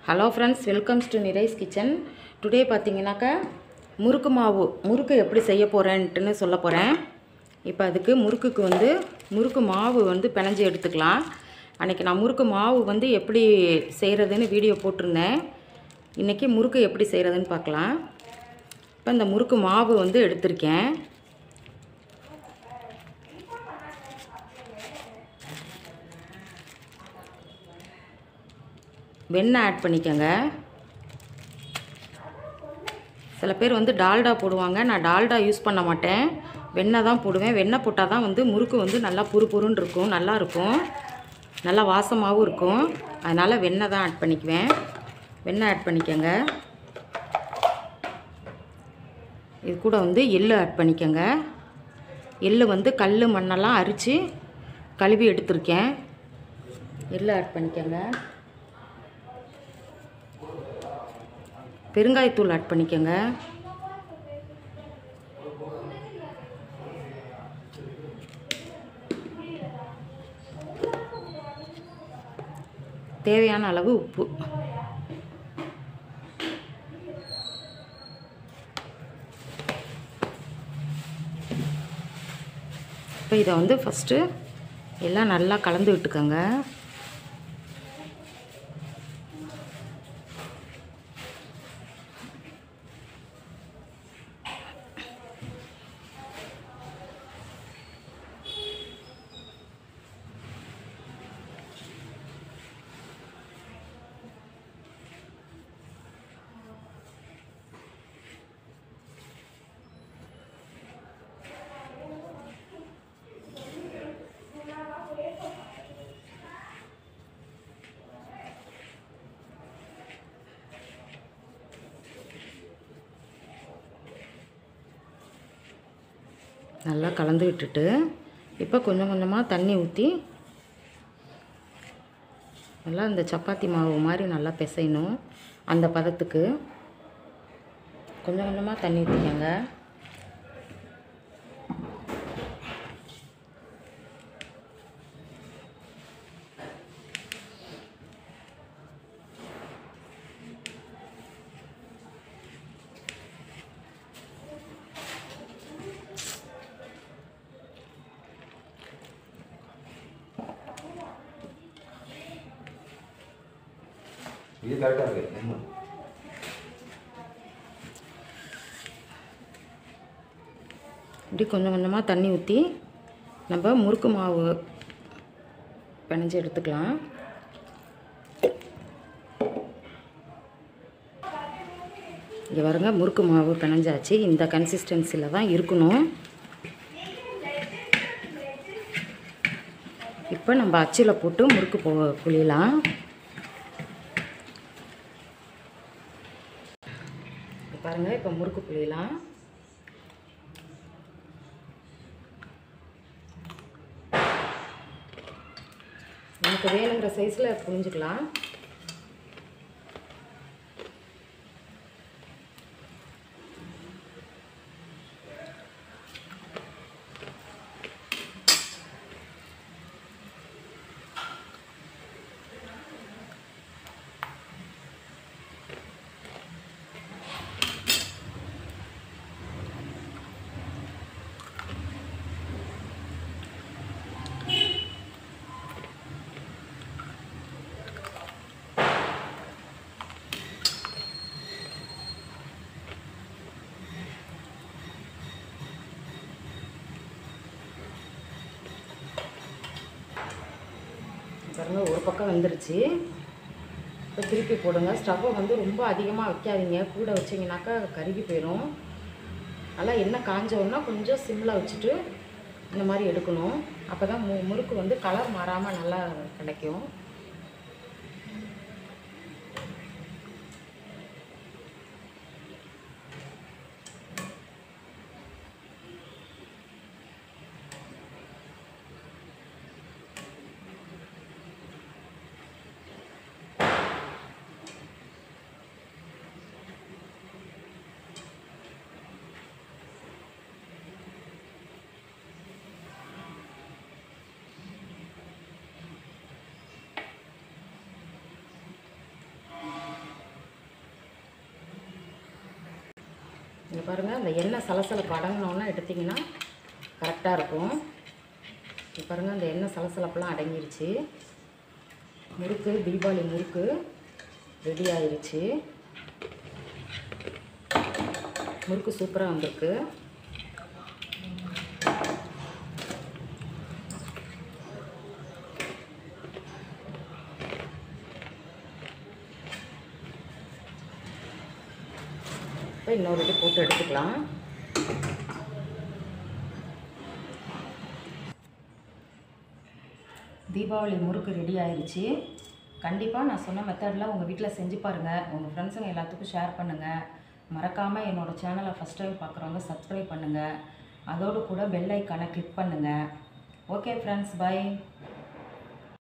hello friends welcomes to நிரைஸ் kitchen today பார்த்தீங்கன்னாக்கா முறுக்கு மாவு முறுக்கு எப்படி செய்ய போகிறேன்ட்டுன்னு சொல்ல போகிறேன் இப்போ அதுக்கு முறுக்குக்கு வந்து முறுக்கு மாவு வந்து பிணைஞ்சு எடுத்துக்கலாம் அன்றைக்கி நான் முறுக்கு மாவு வந்து எப்படி செய்கிறதுன்னு வீடியோ போட்டிருந்தேன் இன்றைக்கி முறுக்கு எப்படி செய்கிறதுன்னு பார்க்கலாம் இப்போ இந்த முறுக்கு மாவு வந்து எடுத்திருக்கேன் வெண்ணெய் ஆட் பண்ணிக்கோங்க சில பேர் வந்து டால்டா போடுவாங்க நான் டால்டா யூஸ் பண்ண மாட்டேன் வெண்ணெய் தான் போடுவேன் வெண்ணெய் போட்டால் தான் வந்து முறுக்கு வந்து நல்லா புரு புருன்னு இருக்கும் நல்லா இருக்கும் நல்லா வாசமாகவும் இருக்கும் அதனால் வெண்ணெய் தான் ஆட் பண்ணிக்குவேன் வெண்ணெய் ஆட் பண்ணிக்கோங்க இது கூட வந்து எள்ளு ஆட் பண்ணிக்கோங்க எள்ளு வந்து கல் மண்ணெல்லாம் அரித்து கழுவி எடுத்திருக்கேன் எள்ளு ஆட் பண்ணிக்கோங்க பெருங்காயத்தூள் ஆட் பண்ணிக்கோங்க தேவையான அளவு உப்பு இப்போ இதை வந்து ஃபஸ்ட்டு எல்லாம் நல்லா கலந்து விட்டுக்கோங்க நல்லா கலந்து விட்டுட்டு இப்போ கொஞ்சம் கொஞ்சமாக தண்ணி ஊற்றி நல்லா இந்த சப்பாத்தி மாவு மாதிரி நல்லா பிசையணும் அந்த பதத்துக்கு கொஞ்சம் கொஞ்சமாக தண்ணி ஊற்றிக்கங்க இது கரெக்டாக இருக்கு ஆமாம் இப்படி கொஞ்சம் கொஞ்சமாக தண்ணி ஊற்றி நம்ம முறுக்கு மாவு பிணைஞ்சு எடுத்துக்கலாம் இங்கே பாருங்க முறுக்கு மாவு பிணைஞ்சாச்சு இந்த கன்சிஸ்டன்சியில் தான் இருக்கணும் இப்போ நம்ம அச்சில் போட்டு முறுக்கு போ புளியலாம் பாருங்கள் இப்போ முறுக்கு புளியலாம் நமக்கு வேணுங்கிற சைஸில் புரிஞ்சுக்கலாம் பாருங்க ஒரு பக்கம் வெந்துருச்சு இப்போ திருப்பி போடுங்க ஸ்டவ்வை வந்து ரொம்ப அதிகமாக வைக்காதீங்க கூட வச்சிங்கனாக்கா கருகி போயிடும் நல்லா எண்ணெய் காஞ்சோன்னா கொஞ்சம் சிம்மில் வச்சுட்டு இந்த மாதிரி எடுக்கணும் அப்போ தான் மு முறுக்கு வந்து கலர் மாறாமல் நல்லா கிடைக்கும் இங்கே பாருங்கள் அந்த எண்ணெய் சலசலப்பு அடங்கினோன்னா எடுத்திங்கன்னா கரெக்டாக இருக்கும் இங்கே பாருங்கள் அந்த எண்ணெய் சலசலப்புலாம் அடங்கிருச்சு முறுக்கு தீபாவளி முறுக்கு ரெடி ஆயிருச்சு முறுக்கு சூப்பராக வந்திருக்கு இப்போ இன்னொரு இது போட்டு எடுத்துக்கலாம் தீபாவளி முறுக்கு ரெடி ஆயிருச்சு கண்டிப்பாக நான் சொன்ன மெத்தடில் உங்கள் வீட்டில் செஞ்சு பாருங்கள் உங்கள் ஃப்ரெண்ட்ஸுங்க எல்லாத்துக்கும் ஷேர் பண்ணுங்கள் மறக்காமல் என்னோடய சேனலை ஃபஸ்ட் டைம் பார்க்குறவங்க சப்ஸ்கிரைப் பண்ணுங்கள் அதோடு கூட பெல் ஐக்கானை கிளிக் பண்ணுங்கள் ஓகே ஃப்ரெண்ட்ஸ் பை